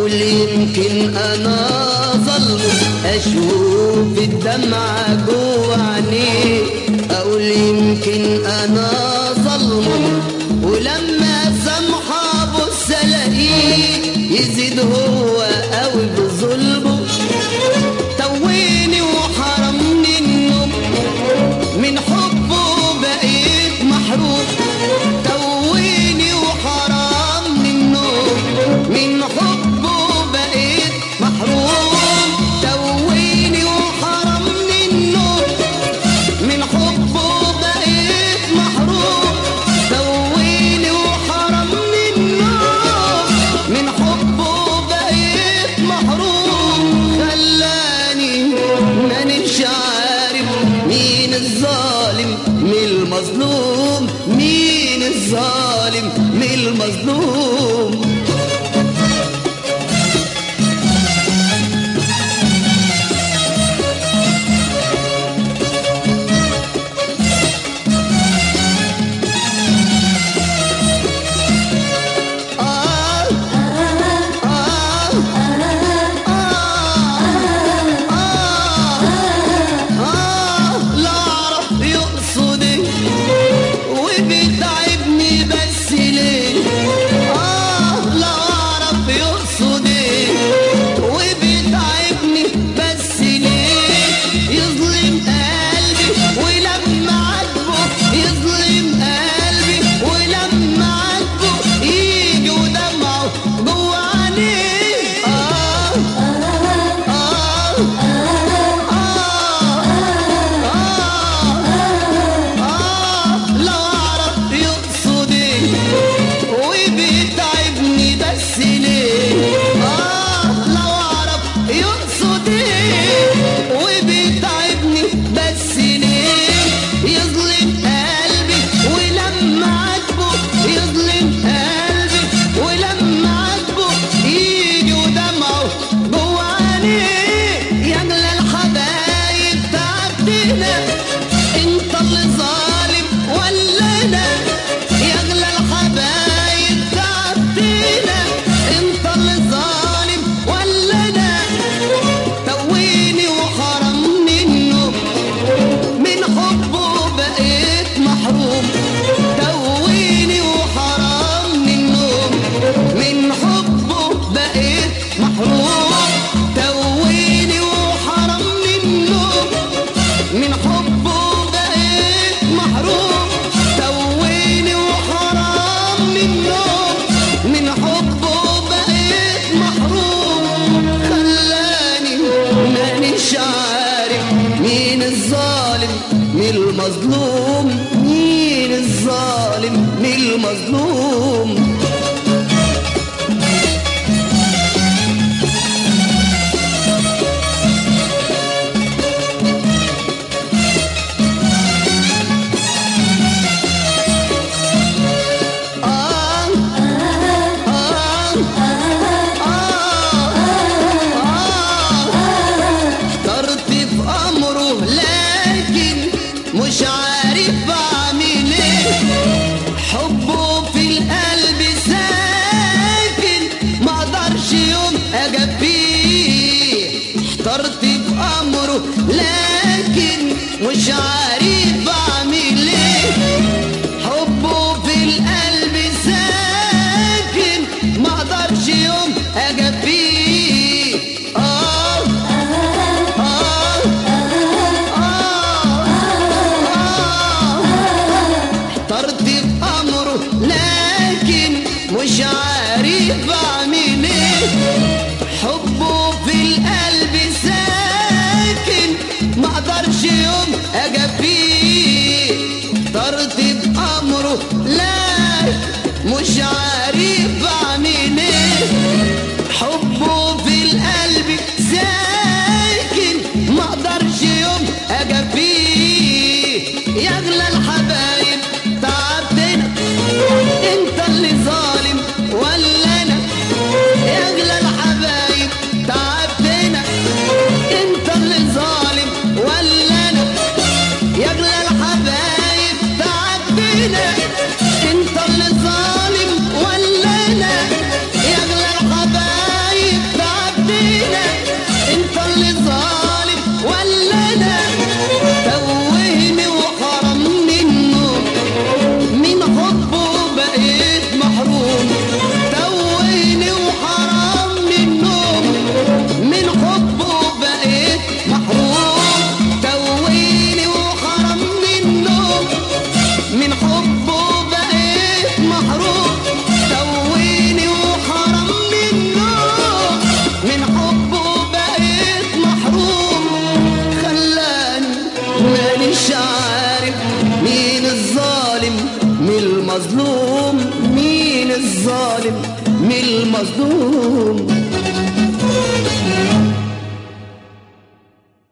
اقول يمكن انا ظلمه اشوف الدمعة جوه عينيه اقول يمكن انا ظلمه ولما سامحه ابص الاقيه يزيد هو قوي بظلمه تويني وحرمني النوم من حبه بقيت محروم تويني وحرمني النوم من حبه بقيت محروم تويني وحرمني النوم من حبه بقيت محروم تويني وحرمني النوم من حبه بقيت محروم خلاني مانيش عارف مين الظالم مين المظلوم مين الظالم مين المظلوم آه آه آه لا أعرف يقصد إيه وبيتعبني بس ليه آه لا أعرف يقصد إيه وبيتعبني بس ليه يظلم قلبي ولما عاتبه يظلم قلبي ولما عاتبه يجي ودمعه جوه عينيه آه آه لو اعرف يقصد ايه وبيتعبني بس ليه اه لو اعرف يقصد ايه وبيتعبني بس ليه يظلم قلبي ولما عاتبه يظلم قلبي ولما عاتبه يجي ودمعه جوه عينيه يا اغلى الحبايب تعبتنا انت اللي ظالم ولا انا يا اغلى الحبايب تعبتنا انت اللي ظالم ولا انا تويني وحرمني النوم من حبه بقيت محروم تويني وحرمني النوم من حبه بقيت محروم تويني وحرمني النوم من حبه بقيت محروم تويني وحرمني النوم من حبه بقيت محروم خلاني مانيش عارف مين الظالم مين المظلوم مين الظالم مين المظلوم آه آه احترت في امره لكن مش عارف اعمل ايه حبه في القلب ساكن ما اقدرش يوم اجفيه احترت في امره لكن مش عارف اعمل ايه حبه في القلب ساكن ما اقدرش يوم اجفيه آه آه احترت بأمره لكن مش عارف اعمل ايه حبه في القلب ساكن ما انت اللي ظالم ولا انا توهني وحرمني النوم من حبه بقيت محروم توهني وحرمني النوم من حبه بقيت محروم توهني وحرمني النوم من حبه بقيت محروم توهني وحرمني النوم من حبه بقيت محروم خلاني مانيش عارف مين الظالم مين المظلوم مين الظالم مين المظلوم